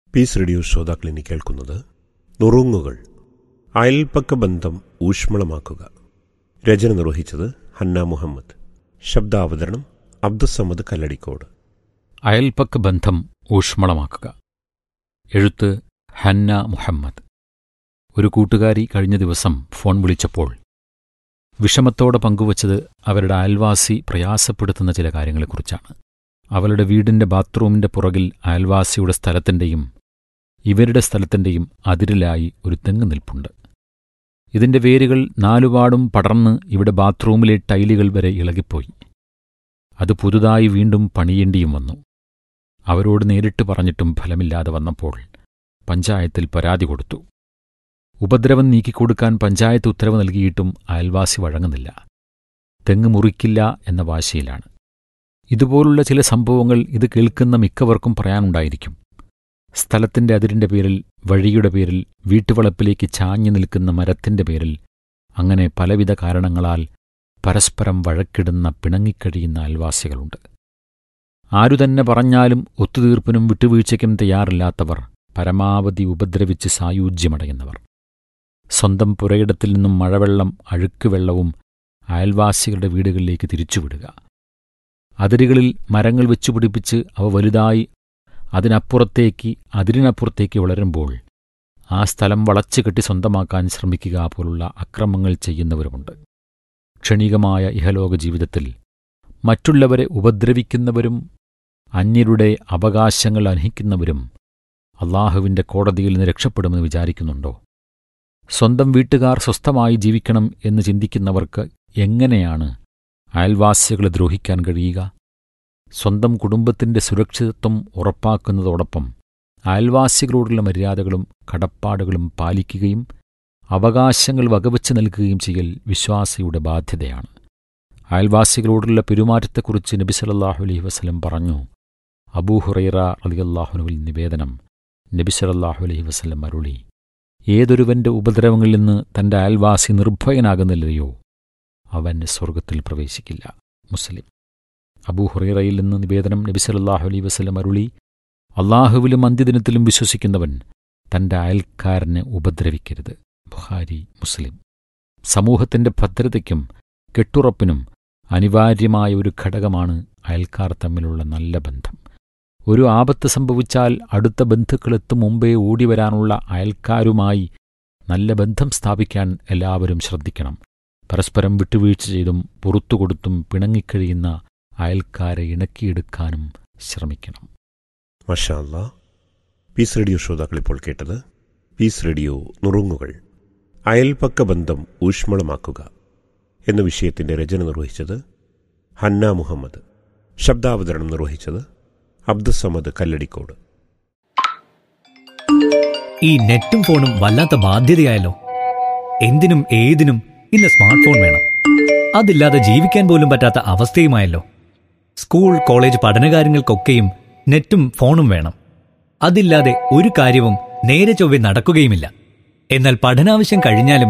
piece radio ശ്രോതാക്കളിനി കേൾക്കുന്നത് നുറുങ്ങുകൾ അയൽപ്പക്ക ബന്ധം ഊഷ്മളമാക്കുക രചന നിർവഹിച്ചത് ഹന്ന മുഹമ്മദ് ശബ്ദാവതരണം അബ്ദുസമ്മദ് കല്ലടിക്കോട് അയൽപക്ക ബന്ധം ഊഷ്മളമാക്കുക എഴുത്ത് ഹന്ന മുഹമ്മദ് ഒരു കൂട്ടുകാരി കഴിഞ്ഞ ദിവസം ഫോൺ വിളിച്ചപ്പോൾ വിഷമത്തോടെ പങ്കുവച്ചത് അവരുടെ അയൽവാസി പ്രയാസപ്പെടുത്തുന്ന ചില കാര്യങ്ങളെക്കുറിച്ചാണ് അവളുടെ വീടിന്റെ ബാത്റൂമിന്റെ പുറകിൽ അയൽവാസിയുടെ സ്ഥലത്തിന്റെയും ഇവരുടെ സ്ഥലത്തിന്റെയും അതിരിലായി ഒരു തെങ്ങ് നിൽപ്പുണ്ട് ഇതിന്റെ വേരുകൾ നാലുപാടും പടർന്ന് ഇവിടെ ബാത്റൂമിലെ ടൈലുകൾ വരെ ഇളകിപ്പോയി അത് പുതുതായി വീണ്ടും പണിയേണ്ടിയും വന്നു അവരോട് നേരിട്ട് പറഞ്ഞിട്ടും ഫലമില്ലാതെ വന്നപ്പോൾ പഞ്ചായത്തിൽ പരാതി കൊടുത്തു ഉപദ്രവം നീക്കിക്കൊടുക്കാൻ പഞ്ചായത്ത് ഉത്തരവ് നൽകിയിട്ടും അയൽവാസി വഴങ്ങുന്നില്ല തെങ്ങ് മുറിക്കില്ല എന്ന വാശിയിലാണ് ഇതുപോലുള്ള ചില സംഭവങ്ങൾ ഇത് കേൾക്കുന്ന മിക്കവർക്കും പറയാനുണ്ടായിരിക്കും സ്ഥലത്തിന്റെ അതിരിന്റെ പേരിൽ വഴിയുടെ പേരിൽ വീട്ടുവളപ്പിലേക്ക് ചാഞ്ഞു നിൽക്കുന്ന മരത്തിന്റെ പേരിൽ അങ്ങനെ പലവിധ കാരണങ്ങളാൽ പരസ്പരം വഴക്കിടുന്ന പിണങ്ങിക്കഴിയുന്ന അയൽവാസികളുണ്ട് ആരുതന്നെ പറഞ്ഞാലും ഒത്തുതീർപ്പിനും വിട്ടുവീഴ്ചയ്ക്കും തയ്യാറില്ലാത്തവർ പരമാവധി ഉപദ്രവിച്ച് സായുജ്യമടയുന്നവർ സ്വന്തം പുരയിടത്തിൽ നിന്നും മഴവെള്ളം അഴുക്കുവെള്ളവും അയൽവാസികളുടെ വീടുകളിലേക്ക് തിരിച്ചുവിടുക അതിരുകളിൽ മരങ്ങൾ വെച്ചുപിടിപ്പിച്ച് അവ വലുതായി അതിനപ്പുറത്തേക്ക് അതിരിനപ്പുറത്തേക്ക് വളരുമ്പോൾ ആ സ്ഥലം വളച്ചു കെട്ടി സ്വന്തമാക്കാൻ ശ്രമിക്കുക പോലുള്ള അക്രമങ്ങൾ ചെയ്യുന്നവരുമുണ്ട് ക്ഷണികമായ ഇഹലോക ജീവിതത്തിൽ മറ്റുള്ളവരെ ഉപദ്രവിക്കുന്നവരും അന്യരുടെ അവകാശങ്ങൾ അർഹിക്കുന്നവരും അള്ളാഹുവിന്റെ കോടതിയിൽ നിന്ന് രക്ഷപ്പെടുമെന്ന് വിചാരിക്കുന്നുണ്ടോ സ്വന്തം വീട്ടുകാർ സ്വസ്ഥമായി ജീവിക്കണം എന്ന് ചിന്തിക്കുന്നവർക്ക് എങ്ങനെയാണ് അയൽവാസികളെ ദ്രോഹിക്കാൻ കഴിയുക സ്വന്തം കുടുംബത്തിന്റെ സുരക്ഷിതത്വം ഉറപ്പാക്കുന്നതോടൊപ്പം അയൽവാസികളോടുള്ള മര്യാദകളും കടപ്പാടുകളും പാലിക്കുകയും അവകാശങ്ങൾ വകവച്ച് നൽകുകയും ചെയ്യൽ വിശ്വാസിയുടെ ബാധ്യതയാണ് അയൽവാസികളോടുള്ള പെരുമാറ്റത്തെക്കുറിച്ച് നബി സല്ലല്ലാഹു അലൈഹി വസല്ലം പറഞ്ഞു അബൂഹുറൈറ റളിയല്ലാഹുനുവിൽ നിവേദനം നബി സല്ലല്ലാഹു അലൈഹി വസല്ലം അരുളി ഏതൊരുവന്റെ ഉപദ്രവങ്ങളിൽ നിന്ന് തന്റെ അയൽവാസി നിർഭയനാകുന്നില്ലയോ അവൻ സ്വർഗത്തിൽ പ്രവേശിക്കില്ല മുസ്ലിം അബൂഹുറൈറയിൽ നിന്ന് നിവേദനം നബി സല്ലല്ലാഹു അലൈഹി വസല്ലം അരുളി അള്ളാഹുവിലും അന്ത്യദിനത്തിലും വിശ്വസിക്കുന്നവൻ തന്റെ അയൽക്കാരനെ ഉപദ്രവിക്കരുത് ബുഹാരി മുസ്ലിം സമൂഹത്തിന്റെ ഭദ്രതയ്ക്കും കെട്ടുറപ്പിനും അനിവാര്യമായ ഒരു ഘടകമാണ് അയൽക്കാർ തമ്മിലുള്ള നല്ല ബന്ധം ഒരു ആപത്ത് സംഭവിച്ചാൽ അടുത്ത ബന്ധുക്കളെത്തും മുമ്പേ ഓടിവരാനുള്ള അയൽക്കാരുമായി നല്ല ബന്ധം സ്ഥാപിക്കാൻ എല്ലാവരും ശ്രദ്ധിക്കണം പരസ്പരം വിട്ടുവീഴ്ച ചെയ്തും പുറത്തുകൊടുത്തും പിണങ്ങിക്കഴിയുന്ന അയൽക്കാരെ ഇണക്കിയെടുക്കാനും ശ്രമിക്കണം മഷാ അല്ലാ പീസ് റേഡിയോ ശ്രോതാക്കൾ ഇപ്പോൾ കേട്ടത് പീസ് റേഡിയോ നുറുങ്ങുകൾ അയൽപ്പക്ക ബന്ധം ഊഷ്മളമാക്കുക എന്ന വിഷയത്തിന്റെ രചന നിർവഹിച്ചത് ഹന്ന മുഹമ്മദ് ശബ്ദാവതരണം നിർവഹിച്ചത് അബ്ദുസമദ് കല്ലടിക്കോട് ഈ നെറ്റും ഫോണും വല്ലാത്ത ബാധ്യതയായല്ലോ എന്തിനും ഏതിനും ഇന്ന് സ്മാർട്ട് ഫോൺ വേണം അതില്ലാതെ ജീവിക്കാൻ പോലും പറ്റാത്ത അവസ്ഥയുമായല്ലോ സ്കൂൾ കോളേജ് പഠനകാര്യങ്ങൾക്കൊക്കെയും നെറ്റും ഫോണും വേണം അതില്ലാതെ ഒരു കാര്യവും നേരെ ചൊവ്വെ നടക്കുകയുമില്ല എന്നാൽ പഠനാവശ്യം കഴിഞ്ഞാലും